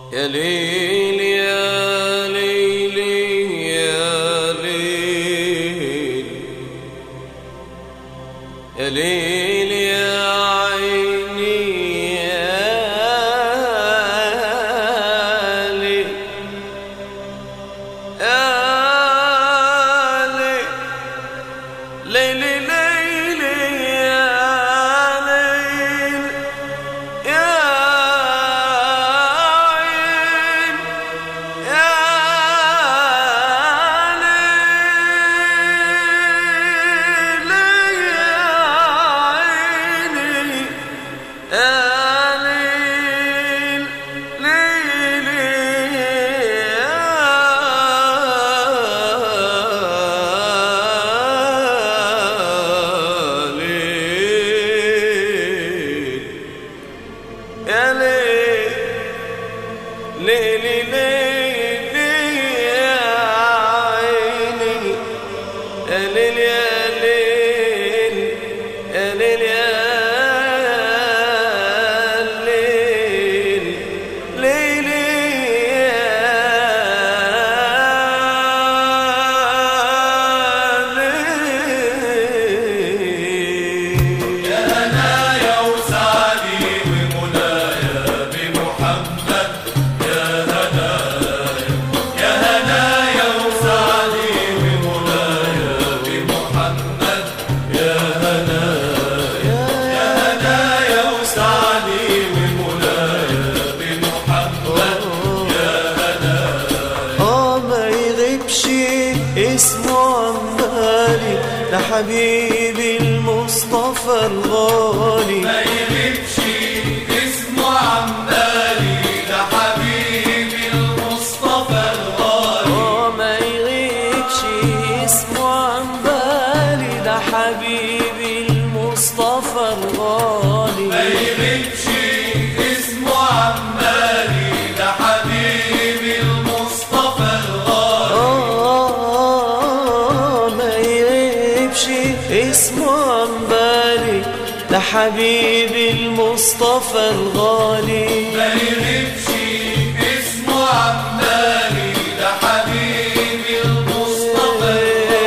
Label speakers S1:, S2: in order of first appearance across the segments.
S1: يا ليل يا ليل يا ليل يا ليل يا عيني يا ليل يا ليل ليل ليل يا ليل يا عين يا ليل يا عيني يا ليل ليل يا ليل يا ليل ليلي ليلي يا عيني يا ليل يا ليل يا ليل يا ليل ليلي يا ليل
S2: أنا يا وسعدي ومنايا بمحمد يا هنايا يا هنايا وسعدي ومنايا بمحمد يا هنايا يا هنايا وسعدي ومنايا بمحمد يا هنايا
S1: اه ما يغيبش اسمه عن بالي ده حبيبي المصطفى الغالي
S2: ما يغيبش اسمه عن بالي ده حبيبي المصطفى الغالي
S1: اه ما يغيبش اسمه عن بالي ده حبيبي المصطفى الغالي
S2: ما يغيبش اسمه عن بالي ده حبيبي المصطفى الغالي
S1: آه ما يغيبش اسمه عن بالي ده حبيبي المصطفى الغالي
S2: ما يغيبش اسمه عن بالي ده حبيبي المصطفى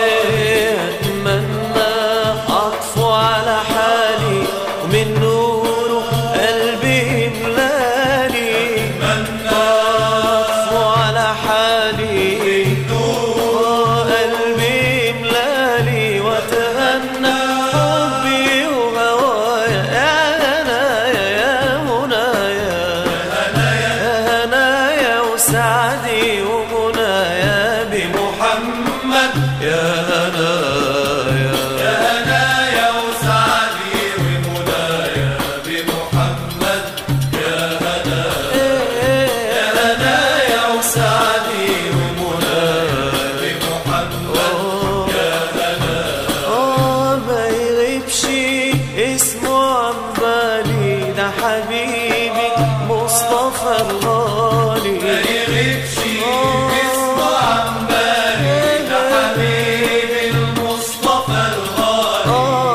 S1: أتمنى أطفو على حالي ومن نوره قلبي يملاني أطفو على حالي آه، قلبي يملاني وأتهنى حبي وهوايا يا هنايا يا منايا يا هنايا وسعدي ومنايا بمحمد يا هنايا
S2: يا هنايا وسعدي ومنايا بمحمد يا هنايا
S1: يا هنايا وسعدي
S2: ومنايا بمحمد يا هنايا
S1: اه ما يغيبش اسمه عن بالي ده حبيبي مصطفى الغالي
S2: ما يغيبش اسمه عن بالي ده حبيبي المصطفى الغالي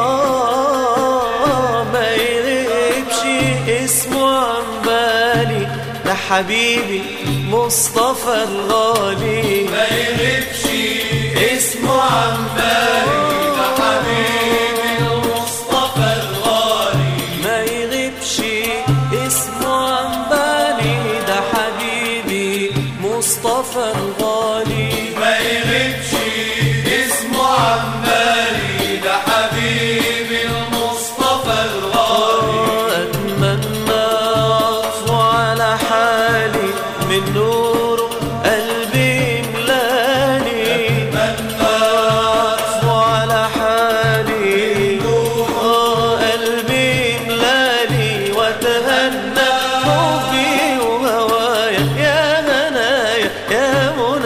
S1: آه ما يغيبش اسمه عن بالي ده حبيبي مصطفى الغالي
S2: ما يغيبش اسمه عن بالي ده حبيبي المصطفى الغالي
S1: ما يغيبش اسمه عن بالي ده حبيبي مصطفى الغالي
S2: ما يغيبش اسمه عن بالي ده حبيبي المصطفى الغالي
S1: أتمنى أطفو على حالي من نوره قلبي ملاني أطفو على حالي آه، قلبي ملاني وأتهنى حبي وهوايا يا هنايا يا منى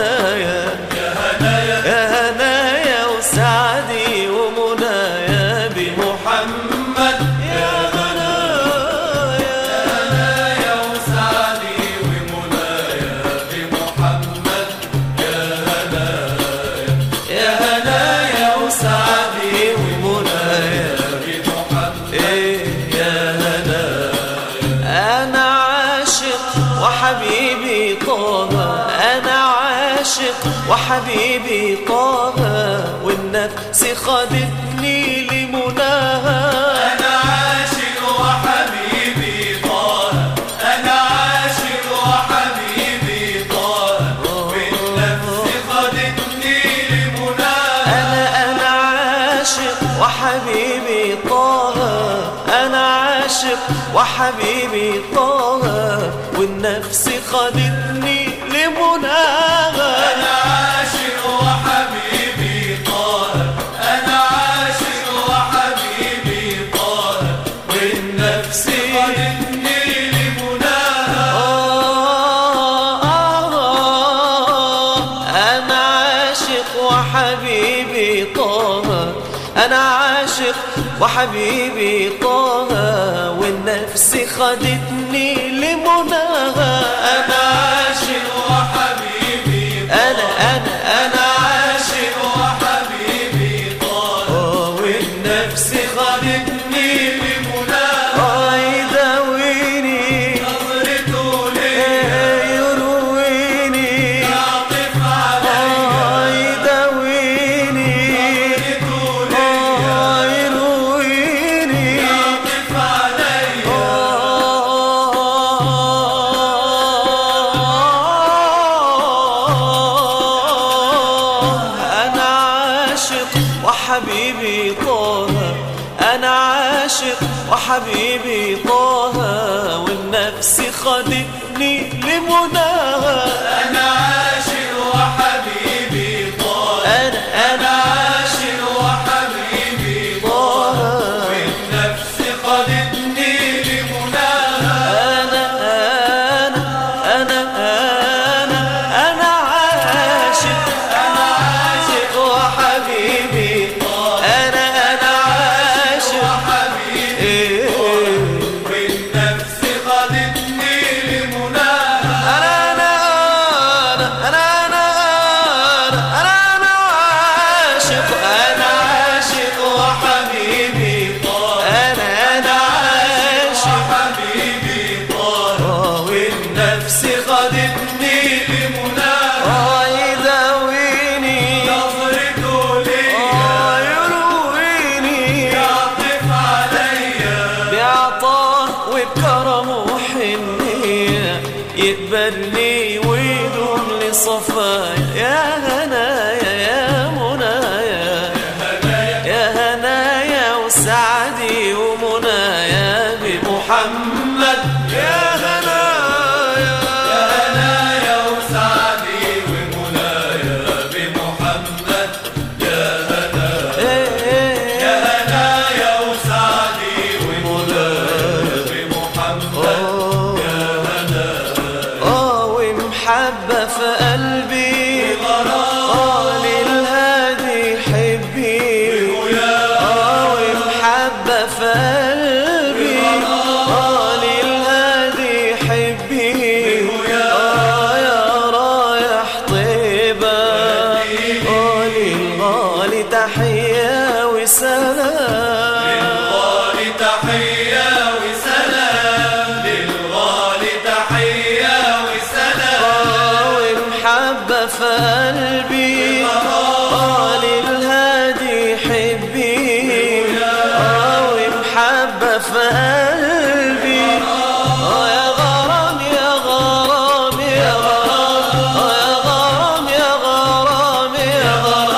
S1: وحبيبي طه أنا عاشق وحبيبي طه والنفس خدتني لمناها
S2: أنا عاشق وحبيبي طه أنا عاشق وحبيبي طه والنفس خدتني لمناها
S1: أنا أنا عاشق وحبيبي طه أنا عاشق وحبيبي طه والنفس خدتني لمناها
S2: أنا عاشق وحبيبي طه أنا عاشق وحبيبي طه والنفس خدتني لمناها
S1: آه آه أنا عاشق وحبيبي طه أنا عاشق وحبيبي طه والنفس خدتني لمناها
S2: أنا عاشق وحبيبي
S1: أنا أنا أنا
S2: عاشق وحبيبي طه
S1: آه
S2: والنفس خدتني لمناها
S1: آه يداويني
S2: نظرته لي
S1: آه يرويني
S2: يعطف علي
S1: آه يداويني
S2: نظرته لي
S1: آه يرويني
S2: يعطف علي
S1: أنا عاشق وحبيبي طه أنا عاشق وحبيبي طه والنفس خدتني لمناها
S2: أنا عاشق وحبيبي طه
S1: أنا
S2: أنا
S1: أنا
S2: عاشق وحبيبي
S1: طه
S2: والنفس خدتني لمناها
S1: أنا أنا أنا أنا أنا عاشق أنا عاشق وحبيبي أنا أنا عاشق
S2: وحبيبي
S1: إيه
S2: والنفس خدتني لمناها
S1: أنا أنا أنا أنا أنا أنا أنا عاشق أنا عاشق وحبيبي أنا أنا عاشق
S2: وحبيبي طه والنفس خدتني لمناها
S1: آه يداويني
S2: نظرته لي
S1: آه يرويني
S2: يعطف عليا
S1: بعطاه وبكرم وحنية يقبلني ويدوم لصفايا يا هنايا يا منايا يا هنايا وسعدي ومنايا بمحمد يا هنايا
S2: هنايا وسعدي ومنايا بمحمد يا هنايا يا هنايا وسعدي ومنايا بمحمد
S1: اه ومحبة في قلبي اه للهادي حبي اه ومحبة في قلبي اه للهادي حبي اه يا رايح طيبة اه للغالي تحية وسلام
S2: للغالي تحية وسلام للغالي تحية وسلام
S1: والمحبة في قلبي آه للهادي حبي آه والمحبة في قلبي آه يا غرام يا غرام يا غرام آه يا غرام يا غرام يا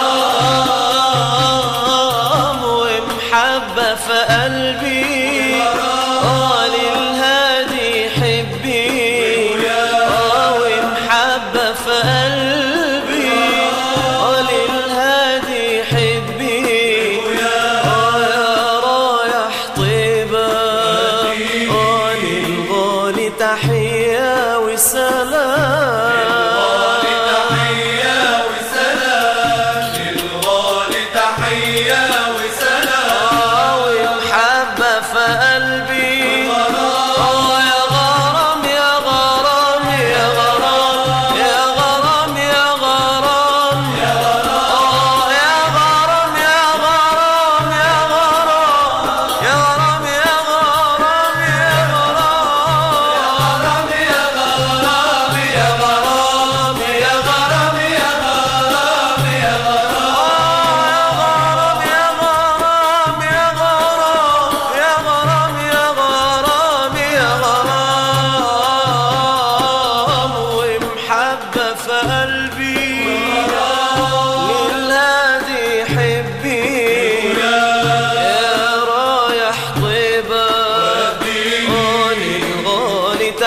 S1: غرام ومحبة في قلبي آه للهادي حبي آه ومحبة في قلبي آه للهادي حبي آه يا رايح طيبة آه للغالي تحية وسلام
S2: للغالي تحية وسلام للغالي تحية وسلام
S1: آه ومحبة في قلبي آه يا غرام يا غرام يا غرام يا غرام يا غرام آه يا غرام يا غرام يا غرام يا غرام يا غرام يا غرام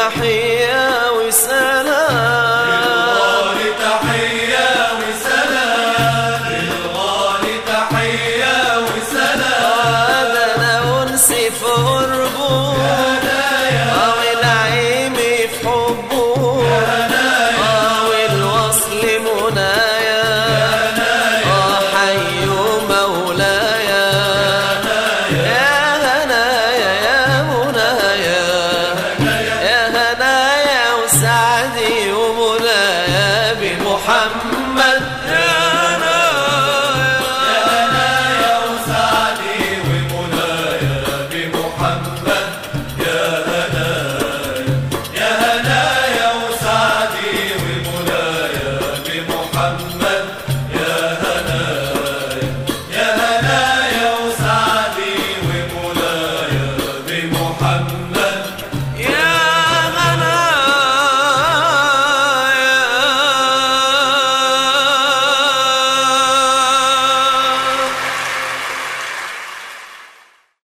S1: تحية وسلام
S2: للغالي تحية وسلام للغالي تحية وسلام
S1: هذا انا انسي في قربه اه ونعيمي في حبه اه والوصل منايا اه حي مولايا يا هنايا يا منايا يا هنايا وسعدي ومنايا بمحمد